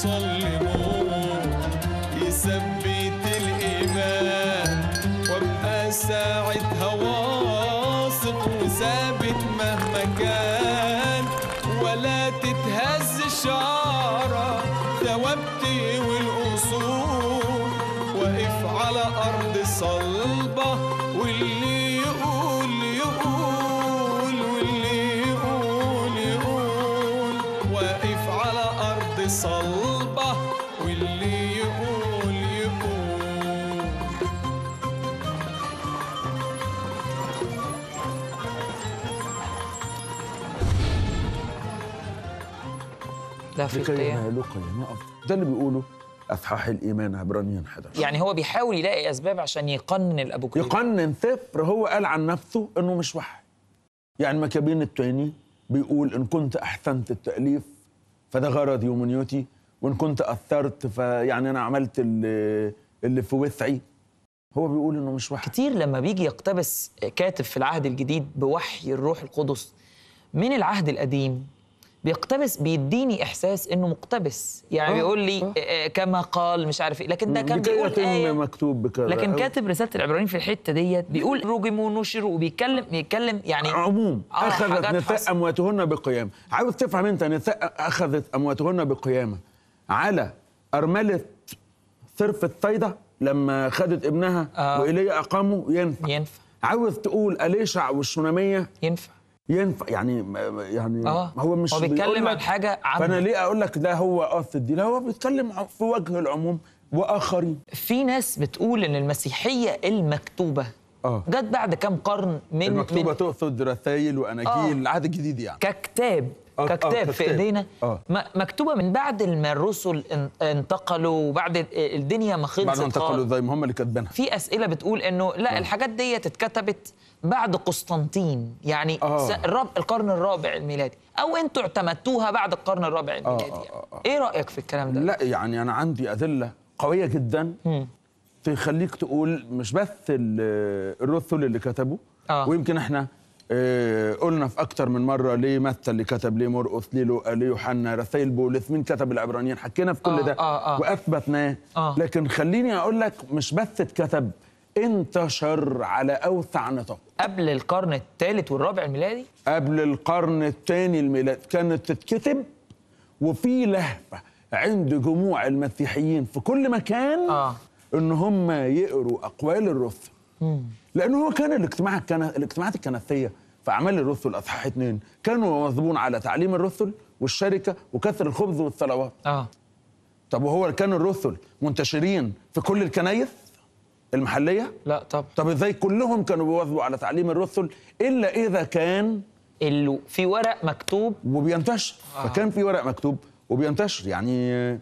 يصلبوه يثبت الإيمان وابقى ساعتها واثق وثابت مهما كان ولا تتهز الشعرة ثوابتي والأصول واقف على أرض صلبة واللي يقول يقول واللي يقول يقول واقف على أرض صلبة واللي يقول يقول لا في لكي القيام ينالوا قيام أفضل ده اللي بيقوله أصحاح الإيمان عبرانيين 11 يعني هو بيحاول يلاقي اسباب عشان يقنن الابوكريف يقنن سفر هو قال عن نفسه انه مش وحي يعني مكابين التاني بيقول ان كنت احسنت التاليف فده غرضي ومنيتي وان كنت اثرت فيعني انا عملت اللي, اللي في وسعي هو بيقول انه مش وحي كتير لما بيجي يقتبس كاتب في العهد الجديد بوحي الروح القدس من العهد القديم بيقتبس بيديني احساس انه مقتبس يعني آه، بيقول لي آه. آه، كما قال مش عارف ايه لكن ده كان لكي بيقول يتم آية مكتوب بكذا لكن أو- كاتب رساله العبرانيين في الحته ديت بيقول رجموا ونشروا وبيتكلم بيتكلم يعني عموم آه، اخذت حاجات نساء حصل. امواتهن بقيامه عاوز تفهم انت نساء اخذت امواتهن بقيامه على ارمله صرف الصيده لما خدت ابنها آه. وايليا اقامه ينفع ينفع عاوز تقول اليشع والشوناميه ينفع ينفع يعني يعني اه هو مش هو بيتكلم بيقول عن لك- حاجه فانا عامه ليه اقول لك ده هو قصد دي لا هو بيتكلم ع- في وجه العموم واخرين في ناس بتقول ان المسيحيه المكتوبه اه جت بعد كام قرن من المكتوبه من تقصد رسائل واناجيل آه. العهد الجديد يعني ككتاب آه، آه، ككتاب في ككتاب. ايدينا آه. م- مكتوبه من بعد ما الرسل ان- انتقلوا وبعد الدنيا ما خلصت بعد ما انتقلوا خالص. زي ما هم اللي كاتبينها في اسئله بتقول انه لا الحاجات دي اتكتبت بعد قسطنطين يعني آه. س- الرب القرن الرابع الميلادي او انتوا اعتمدتوها بعد القرن الرابع الميلادي آه، يعني. آه، آه. ايه رايك في الكلام ده لا يعني انا عندي ادله قويه جدا مم. تخليك تقول مش بس ال- الرسل اللي كتبوا آه. ويمكن احنا آه، قلنا في اكتر من مره ليه متى اللي كتب ليه مرقس ليه لوقا ليه يوحنا رسائل بولس مين كتب العبرانيين حكينا في كل آه، ده آه، آه. واثبتناه آه. لكن خليني اقول لك مش بس اتكتب انتشر على اوسع نطاق قبل القرن الثالث والرابع الميلادي قبل القرن الثاني الميلاد كانت تتكتب وفي لهفه عند جموع المسيحيين في كل مكان آه. ان هم يقروا اقوال الرسل لانه هو كان الاجتماع الكن... الاجتماعات الكنسيه في اعمال الرسل اصحاح اثنين كانوا مواظبون على تعليم الرسل والشركه وكسر الخبز والصلوات اه طب وهو كان الرسل منتشرين في كل الكنايس المحليه لا طب طب ازاي كلهم كانوا بيواظبوا على تعليم الرسل الا اذا كان اللي في ورق مكتوب وبينتشر آه. فكان في ورق مكتوب وبينتشر يعني آه،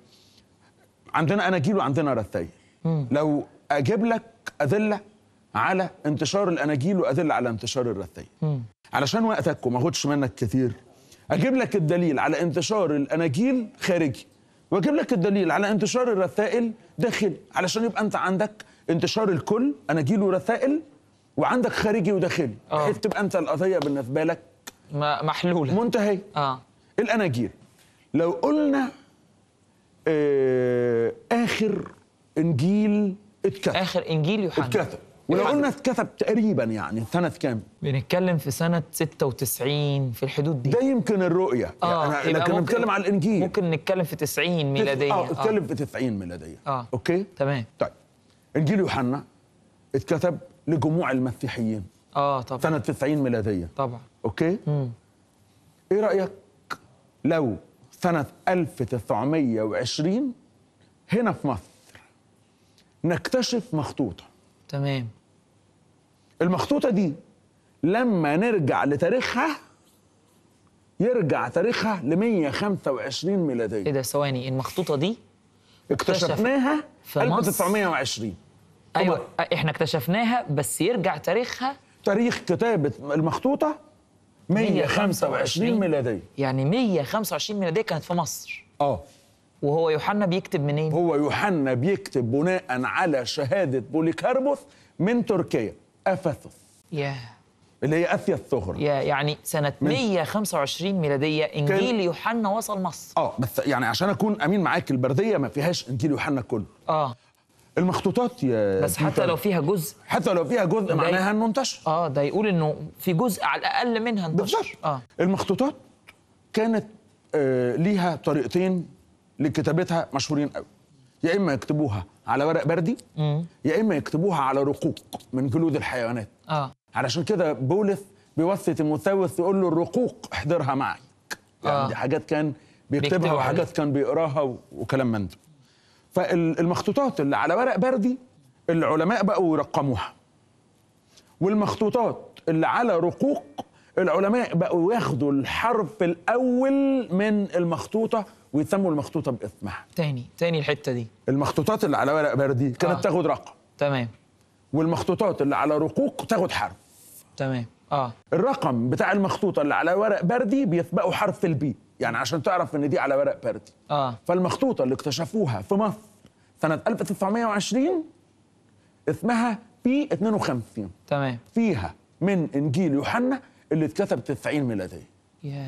عندنا اناجيل وعندنا رسائل لو اجيب لك ادله على انتشار الاناجيل وادله على انتشار الرسائل علشان وقتك وما اخدش منك كتير اجيب لك الدليل على انتشار الاناجيل خارجي واجيب لك الدليل على انتشار الرسائل داخلي علشان يبقى انت عندك انتشار الكل اناجيل ورسائل وعندك خارجي وداخلي آه. بحيث تبقى انت القضيه بالنسبه لك م- محلوله منتهيه اه الاناجيل لو قلنا آه اخر انجيل اتكتب اخر انجيل يوحنا اتكتب ولو يوحنا. قلنا اتكتب تقريبا يعني سنه كام بنتكلم في سنه 96 في الحدود دي ده يمكن الرؤيه اه يعني يبقى لكن ممكن- بنتكلم على الانجيل ممكن نتكلم في 90 ميلاديه اه اتكلم في 90 ميلاديه آه. اوكي تمام طيب انجيل يوحنا اتكتب لجموع المسيحيين اه طبعا سنه 90 ميلاديه طبعا اوكي مم. ايه رايك لو سنه 1920 هنا في مصر نكتشف مخطوطه تمام المخطوطه دي لما نرجع لتاريخها يرجع تاريخها ل 125 ايه ميلاديه ده ثواني المخطوطه دي اكتشفناها في مصر؟ 1920 ايوه احنا اكتشفناها بس يرجع تاريخها تاريخ كتابه المخطوطه 125 125 ميلاديه يعني 125 ميلاديه كانت في مصر اه وهو يوحنا بيكتب منين؟ هو يوحنا بيكتب بناء على شهاده بوليكاربوس من تركيا افسس ياه اللي هي اسيا الصغرى يا- يعني سنة 125 ميلادية إنجيل يوحنا وصل مصر اه بس يعني عشان اكون امين معاك البرديه ما فيهاش انجيل يوحنا كله اه المخطوطات يا بس حتى بيتر، لو فيها جزء حتى لو فيها جزء معناها انه انتشر اه ده يقول انه في جزء على الاقل منها انتشر بالظبط اه المخطوطات كانت آه ليها طريقتين لكتابتها مشهورين قوي يا اما يكتبوها على ورق بردي يا اما يكتبوها على رقوق من جلود الحيوانات اه علشان كده بولس بيوصي تيموثاوس يقول له الرقوق احضرها معي يعني آه. دي حاجات كان بيكتبها بيكتبوا وحاجات عليها. كان بيقراها و- وكلام من ده فالمخطوطات اللي على ورق بردي العلماء بقوا يرقموها والمخطوطات اللي على رقوق العلماء بقوا ياخدوا الحرف الاول من المخطوطه ويسموا المخطوطه باسمها تاني تاني الحتة دي المخطوطات اللي على ورق بردي كانت آه. تاخد رقم تمام والمخطوطات اللي على رقوق تاخد حرف تمام اه الرقم بتاع المخطوطه اللي على ورق بردي بيسبقوا حرف البي يعني عشان تعرف ان دي على ورق بردي اه فالمخطوطه اللي اكتشفوها في مصر سنه 1920 اسمها بي 52 تمام فيها من انجيل يوحنا اللي اتكتب 90 ميلاديه يا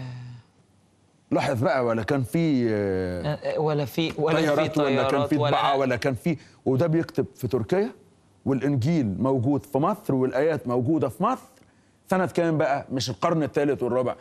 لاحظ بقى ولا كان في آه، آه، ولا في ولا في طيارات ولا كان في طيارات طباعه ولا كان في وده بيكتب في تركيا والانجيل موجود في مصر والايات موجوده في مصر سنة كام بقى؟ مش القرن الثالث والرابع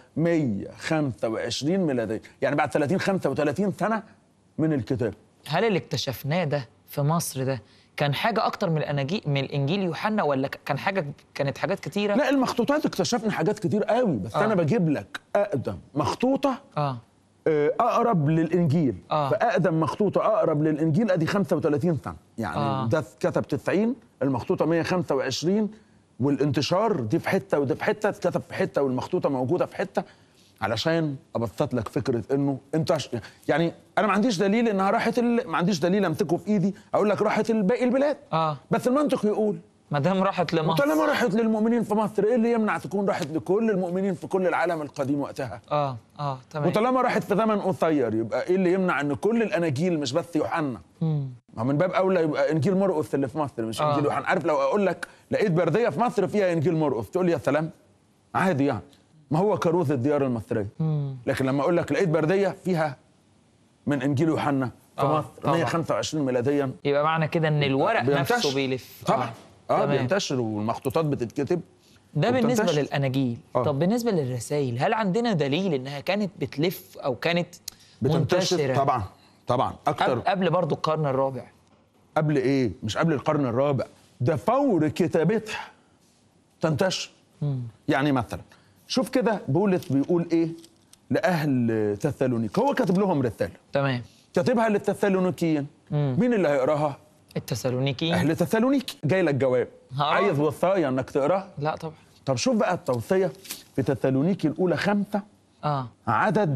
125 ميلادية يعني بعد 30 35 سنة من الكتاب هل اللي اكتشفناه ده في مصر ده كان حاجة أكتر من الأناجيل من الإنجيل يوحنا ولا ك- كان حاجة كانت حاجات كتيرة؟ لا المخطوطات اكتشفنا حاجات كتير قوي بس آه. انا بجيب لك اقدم مخطوطه اه آه، اقرب للانجيل آه. فاقدم مخطوطه اقرب للانجيل ادي 35 سنه يعني آه. ده كتب 90 المخطوطه 125 والانتشار دي في حته ودي في حته اتكتب في حته والمخطوطه موجوده في حته علشان ابسط لك فكره انه انتش يعني انا ما عنديش دليل انها راحت ال... ما عنديش دليل امسكه في ايدي اقول لك راحت باقي البلاد اه بس المنطق يقول ما دام راحت لمصر وطالما راحت للمؤمنين في مصر ايه اللي يمنع تكون راحت لكل المؤمنين في كل العالم القديم وقتها اه اه تمام وطالما راحت في زمن قصير يبقى ايه اللي يمنع ان كل الاناجيل مش بس يوحنا ما من باب اولى يبقى انجيل مرقس اللي في مصر مش آه. انجيل يوحنا عارف لو اقول لك لقيت برديه في مصر فيها انجيل مرقس تقول لي يا سلام عادي يعني ما هو كروز الديار المصريه لكن لما اقول لك لقيت برديه فيها من انجيل يوحنا في آه، مصر طبعا. 125 ميلاديا يبقى معنى كده ان الورق بينتشر. نفسه بيلف طبعا اه, تمام. بينتشر والمخطوطات بتتكتب ده بالنسبه وبتنتشر. للاناجيل آه. طب بالنسبه للرسائل هل عندنا دليل انها كانت بتلف او كانت بتنتشر منتشره طبعا طبعا اكتر قبل, قبل برضو القرن الرابع قبل ايه مش قبل القرن الرابع ده فور كتابتها تنتشر يعني مثلا شوف كده بولس بيقول ايه لاهل تسالونيك هو كاتب لهم رساله تمام كاتبها للتسالونيكيين مين اللي هيقراها التسالونيكيين اهل تسالونيك جاي لك جواب هقرا. عايز وصايا انك تقراها لا طبعا طب شوف بقى التوصيه في تسالونيكي الاولى خمسة اه عدد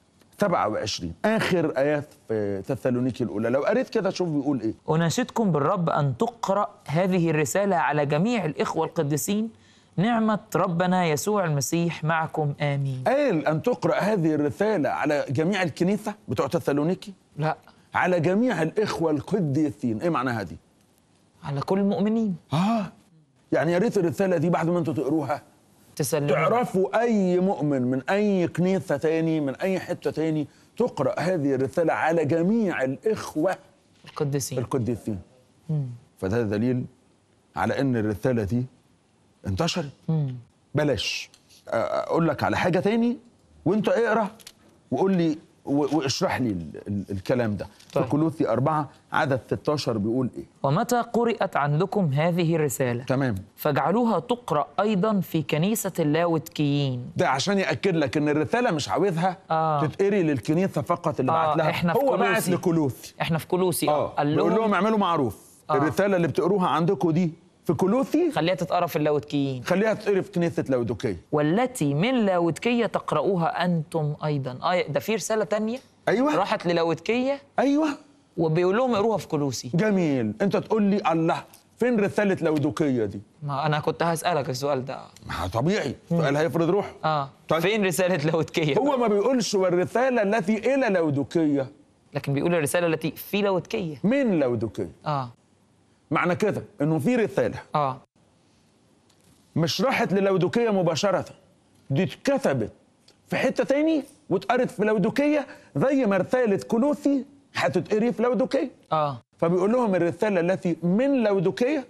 27 اخر ايات في تسالونيكي الاولى لو قريت كده شوف بيقول ايه اناشدكم بالرب ان تقرا هذه الرساله على جميع الاخوه القديسين نعمه ربنا يسوع المسيح معكم امين قال ان تقرا هذه الرساله على جميع الكنيسه بتوع تسالونيكي لا على جميع الاخوه القديسين ايه معناها دي على كل المؤمنين اه يعني يا ريت الرساله دي بعد ما انتوا تقروها تسلموا تعرفوا اي مؤمن من اي كنيسه تاني من اي حته تاني تقرا هذه الرساله على جميع الاخوه القديسين القديسين فده دليل على ان الرساله دي انتشرت بلاش أ- اقول لك على حاجه تاني وانت اقرا وقول لي و- واشرح لي ال- ال- الكلام ده طيب. في كلوثي أربعة عدد 16 بيقول ايه ومتى قرات عندكم هذه الرساله تمام فاجعلوها تقرا ايضا في كنيسه اللاوتكيين ده عشان ياكد لك ان الرساله مش عاوزها آه. تتقري للكنيسه فقط اللي آه، بعت لها إحنا في هو بعت كولوسي. لكلوثي احنا في كلوسي اه قال بيقول لهم لهم اعملوا معروف آه. الرساله اللي بتقروها عندكم دي في كلوثي خليها تتقرا في اللاوتكيين خليها تتقري في كنيسه لودوكيه والتي من لاوتكيه تقرؤوها انتم ايضا اه ده في رساله تانية ايوه راحت للاوتكيه ايوه وبيقول لهم اقروها في كلوسي جميل انت تقول لي الله فين رساله لودوكيه دي ما انا كنت هسالك السؤال ده ما طبيعي سؤال هيفرض روحه اه طيب. فين رساله لاوتكيه هو ما بيقولش والرساله التي الى لودوكيه لكن بيقول الرساله التي في لاوتكيه من لودوكيه اه معنى كده انه في رساله اه مش راحت للودوكيه مباشره دي اتكتبت في حته تاني واتقرت في لودوكيه زي ما رساله كلوسي هتتقري في لودوكيه اه فبيقول لهم الرساله التي من لودوكيه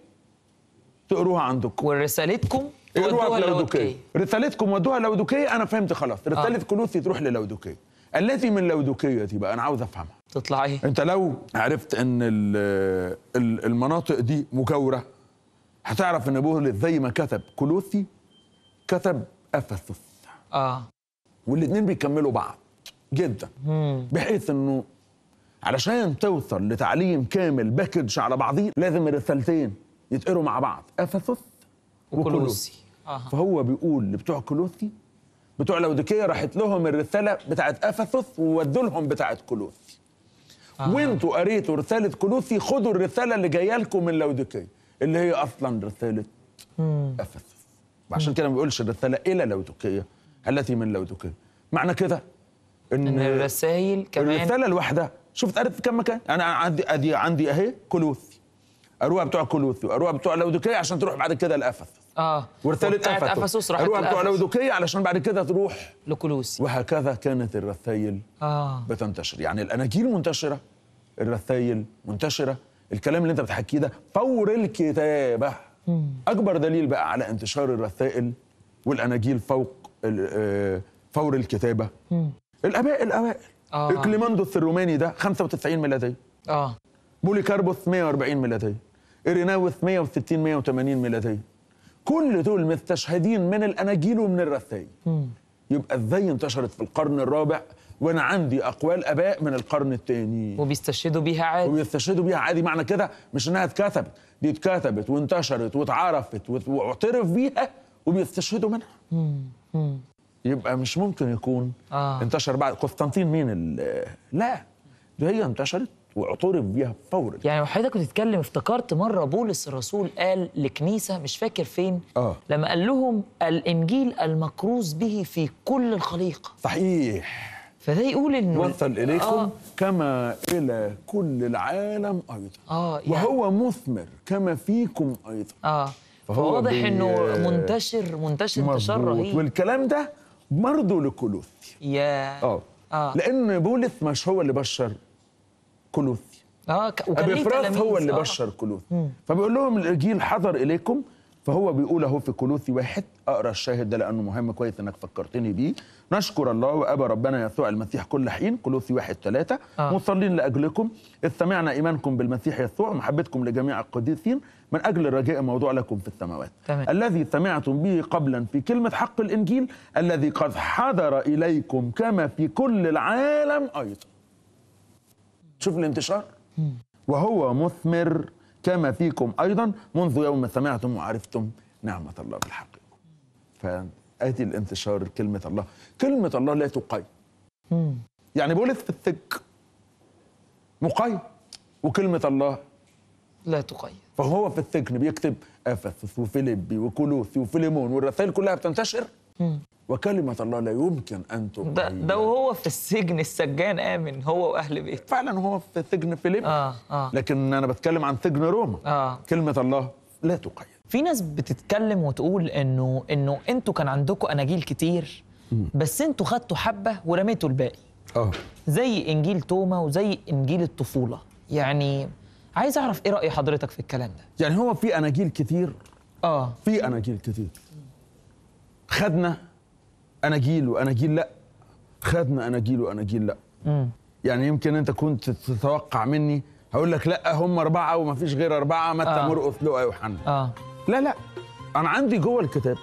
تقروها عندكم ورسالتكم اقروها تودوها في لودوكيه لودكية. رسالتكم ودوها لودوكيه انا فهمت خلاص رساله آه. كلوسي تروح للودوكيه التي من لودوكيه دي بقى انا عاوز افهمها تطلع ايه انت لو عرفت ان ال- ال- المناطق دي مجاوره هتعرف ان بولس زي ما كتب كلوسي كتب افسس اه والاثنين بيكملوا بعض جدا مم. بحيث انه علشان توصل لتعليم كامل باكج على بعضيه لازم الرسالتين يتقروا مع بعض افسس وكلوسي اه فهو بيقول لبتوع كلوسي بتوع لوديكيه راحت لهم الرساله بتاعت افسس وودوا لهم بتاعت كلوسي آه. وانتوا قريتوا رساله كلوسي خدوا الرساله اللي جايه لكم من لوديكيه اللي هي اصلا رساله مم. افسس وعشان كده ما بيقولش الرساله الى لوديكيه التي من لوديكيه معنى كده ان, ان الرسائل كمان الرساله الواحده شوف اتقرت في كام مكان انا عندي ادي عندي اهي كلوسي قروها بتوع كلوسي وقروها بتوع لوديكيه عشان تروح بعد كده لافسس اه ورساله وبتاعت افسس راحت قروها بتوع لأفسس. لوديكيه علشان بعد كده تروح لكلوسي وهكذا كانت الرسائل اه بتنتشر يعني الاناجيل منتشره الرسائل منتشره الكلام اللي انت بتحكيه ده فور الكتابه اكبر دليل بقى على انتشار الرسائل والاناجيل فوق ال- آه، فور الكتابه الاباء الاوائل آه. اكليماندوس الروماني ده 95 ميلاديه اه بوليكاربوس 140 ميلاديه إيريناوس 160 180 ميلاديه كل دول مستشهدين من الاناجيل ومن الرسائل يبقى ازاي انتشرت في القرن الرابع وانا عندي اقوال اباء من القرن الثاني وبيستشهدوا بيها عادي وبيستشهدوا بيها عادي معنى كده مش انها اتكتبت دي اتكتبت وانتشرت واتعرفت وات- واعترف بيها وبيستشهدوا منها يبقى مش ممكن يكون آه. انتشر بعد قسطنطين مين ال- لا دي هي انتشرت واعترف بيها فورا يعني وحضرتك بتتكلم افتكرت مره بولس الرسول قال لكنيسه مش فاكر فين آه. لما قال لهم الانجيل المكروز به في كل الخليقه صحيح فده يقول انه وصل اليكم آه. كما الى كل العالم ايضا اه يعني وهو مثمر كما فيكم ايضا اه فهو فواضح بي- انه منتشر منتشر انتشار مظبوط. رهيب والكلام ده برضه لكلوثي يا اه اه لان بولس مش هو اللي بشر كلوثي اه ك- وكان ابي ليه فراس تلاميذ. هو اللي آه. بشر كلوثي فبيقول لهم الانجيل حضر اليكم فهو بيقول اهو في كلوثي واحد اقرا الشاهد ده لانه مهم كويس انك فكرتني بيه نشكر الله وابا ربنا يسوع المسيح كل حين كلوثي واحد ثلاثة آه. مصلين لاجلكم اذ سمعنا ايمانكم بالمسيح يسوع ومحبتكم لجميع القديسين من اجل الرجاء موضوع لكم في السماوات تمام. الذي سمعتم به قبلا في كلمه حق الانجيل الذي قد حضر اليكم كما في كل العالم ايضا شوف الانتشار وهو مثمر كما فيكم ايضا منذ يوم سمعتم وعرفتم نعمه الله بالحقيقه فاتي الانتشار كلمه الله كلمه الله لا تقيد مم. يعني بولس في السجن مقيد وكلمه الله لا تقيد فهو في السجن بيكتب افسس وفيليبي وكولوسي وفيليمون والرسائل كلها بتنتشر وكلمه الله لا يمكن ان تقيد ده ده وهو في السجن السجان امن هو واهل بيته فعلا هو في سجن فيليبي اه اه لكن انا بتكلم عن سجن روما اه كلمه الله لا تقيد في ناس بتتكلم وتقول انه انه انتوا كان عندكم اناجيل كتير بس انتوا خدتوا حبه ورميتوا الباقي اه زي انجيل توما وزي انجيل الطفوله يعني عايز اعرف ايه راي حضرتك في الكلام ده يعني هو في اناجيل كتير اه في اناجيل كتير خدنا اناجيل واناجيل لا خدنا اناجيل واناجيل لا امم يعني يمكن انت كنت تتوقع مني هقول لك لا هم اربعه وما فيش غير اربعه متى آه. مرقس لقى يوحنا اه لا لا انا عندي جوه الكتاب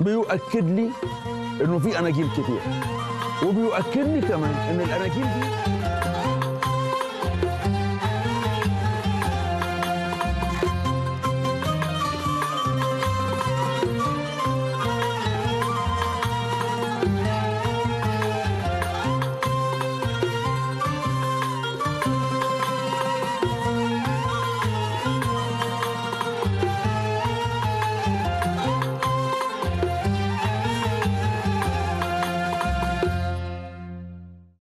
بيؤكد لي انه في اناجيل كتير وبيؤكد لي كمان ان الاناجيل دي